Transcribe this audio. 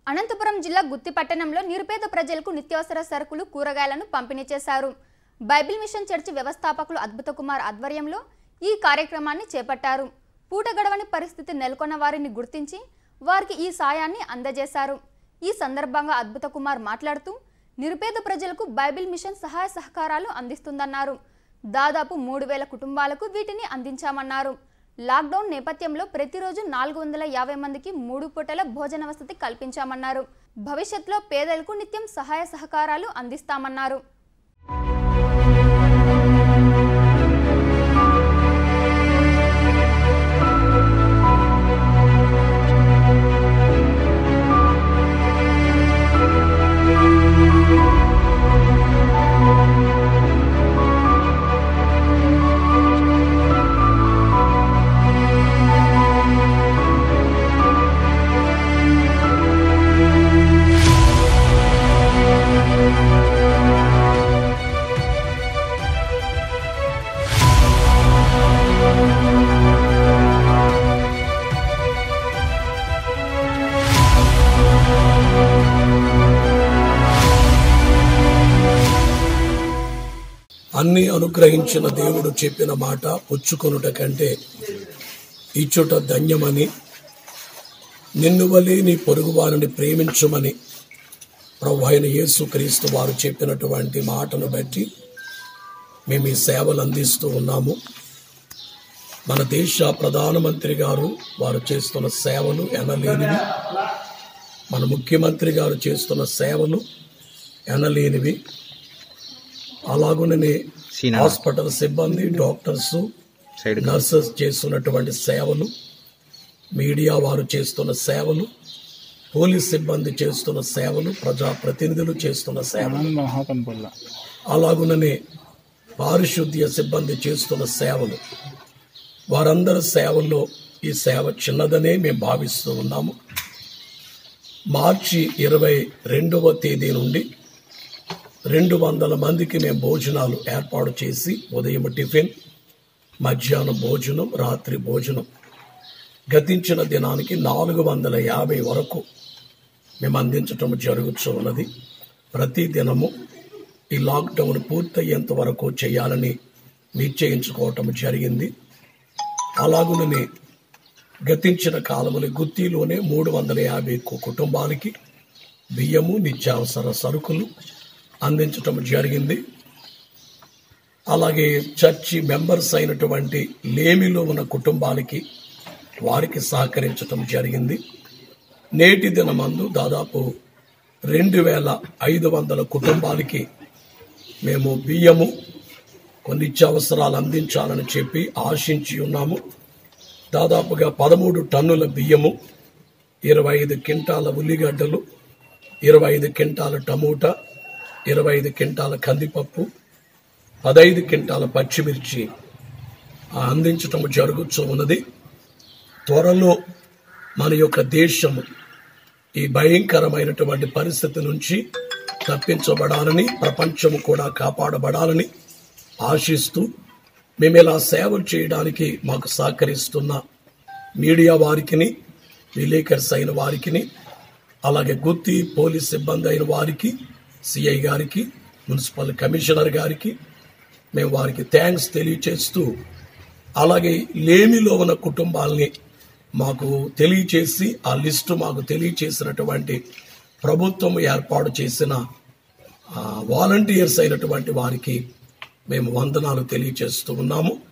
అనంతపురం జిల్లా గుత్తి పట్టణంలో నిరుపేద ప్రజలకు నిత్యావసర సరుకులు కూరగాయలను పంపిణీ చేశారు బైబిల్ మిషన్ చర్చి వ్యవస్థాపకులు అద్భుత కుమార్ ఆధ్వర్యంలో ఈ కార్యక్రమాన్ని చేపట్టారు పూట గడవని పరిస్థితి నెలకొన్న వారిని గుర్తించి వారికి ఈ సాయాన్ని అందజేశారు ఈ సందర్భంగా అద్భుత కుమార్ మాట్లాడుతూ నిరుపేద ప్రజలకు బైబిల్ మిషన్ సహాయ సహకారాలు అందిస్తుందన్నారు దాదాపు మూడు వేల కుటుంబాలకు వీటిని అందించామన్నారు లాక్డౌన్ నేపథ్యంలో ప్రతిరోజు నాలుగు వందల యాభై మందికి మూడు పూటల భోజన వసతి కల్పించామన్నారు భవిష్యత్తులో పేదలకు నిత్యం సహాయ సహకారాలు అందిస్తామన్నారు అన్ని అనుగ్రహించిన దేవుడు చెప్పిన మాట పుచ్చుకొనుట కంటే ఇచ్చుట ధన్యమని నిన్ను వలె నీ పొరుగువారిని ప్రేమించమని ప్రభు అయిన యేసు క్రీస్తు వారు చెప్పినటువంటి మాటను బట్టి మేము ఈ సేవలు అందిస్తూ ఉన్నాము మన దేశ ప్రధానమంత్రి గారు వారు చేస్తున్న సేవలు ఎనలేనివి మన ముఖ్యమంత్రి గారు చేస్తున్న సేవలు ఎనలేనివి అలాగుననే సీనా. హాస్పిటల్ సిబ్బంది డాక్టర్స్ సైడ్ నర్సెస్ చేస్తున్నటువంటి సేవలు మీడియా వారు చేస్తున్న సేవలు పోలీస్ సిబ్బంది చేస్తున్న సేవలు ప్రజాప్రతినిధులు చేస్తున్న సేవలు మహాకన్పల్ల అలాగుననే పారిశుద్ధ్య సిబ్బంది చేస్తున్న సేవలు వారందరి సేవల్లో ఈ సేవ చిన్నదనే మేము భావిస్తూ ఉన్నాము మార్చి ఇరవై రెండవ తేదీ నుండి రెండు వందల మందికి మేము భోజనాలు ఏర్పాటు చేసి ఉదయం టిఫిన్ మధ్యాహ్నం భోజనం రాత్రి భోజనం గతించిన దినానికి నాలుగు వందల యాభై వరకు మేము అందించటం జరుగుతూ ఉన్నది ప్రతి దినము ఈ లాక్డౌన్ పూర్తయ్యేంత వరకు చేయాలని నిశ్చయించుకోవటం జరిగింది అలాగుననే గతించిన కాలములు గుత్తిలోనే మూడు వందల యాభై కు- కుటుంబాలకి బియ్యము నిత్యావసర సరుకులు అందించటం జరిగింది అలాగే చర్చి మెంబర్స్ అయినటువంటి లేమిలో ఉన్న కుటుంబాలకి వారికి సహకరించటం జరిగింది నేటి దినమందు దాదాపు రెండు వేల ఐదు వందల కుటుంబాలకి మేము బియ్యము కొన్ని నిత్యావసరాలు అందించాలని చెప్పి ఆశించి ఉన్నాము దాదాపుగా పదమూడు టన్నుల బియ్యము ఇరవై ఐదు క్వింటాల ఉల్లిగడ్డలు ఇరవై ఐదు క్వింటాల టమోటా ఇరవై ఐదు క్వింటాల కందిపప్పు పదైదు క్వింటాల పచ్చిమిర్చి ఆ, అందించటం జరుగుతూ ఉన్నది త్వరలో మన యొక్క దేశము ఈ భయంకరమైనటువంటి పరిస్థితి నుంచి తప్పించబడాలని ప్రపంచము కూడా కాపాడబడాలని ఆశిస్తూ మేము ఇలా సేవలు చేయడానికి మాకు సహకరిస్తున్న మీడియా వారికిని విలేకర్స్ అయిన వారికిని అలాగే గుత్తి పోలీస్ సిబ్బంది అయిన వారికి సిఐ గారికి మున్సిపల్ కమిషనర్ గారికి మేము వారికి థ్యాంక్స్ తెలియచేస్తూ అలాగే లేమిలో ఉన్న కుటుంబాల్ని మాకు తెలియచేసి ఆ లిస్టు మాకు తెలియచేసినటువంటి ప్రభుత్వం ఏర్పాటు చేసిన వాలంటీర్స్ అయినటువంటి వారికి మేము వందనాలు తెలియచేస్తూ ఉన్నాము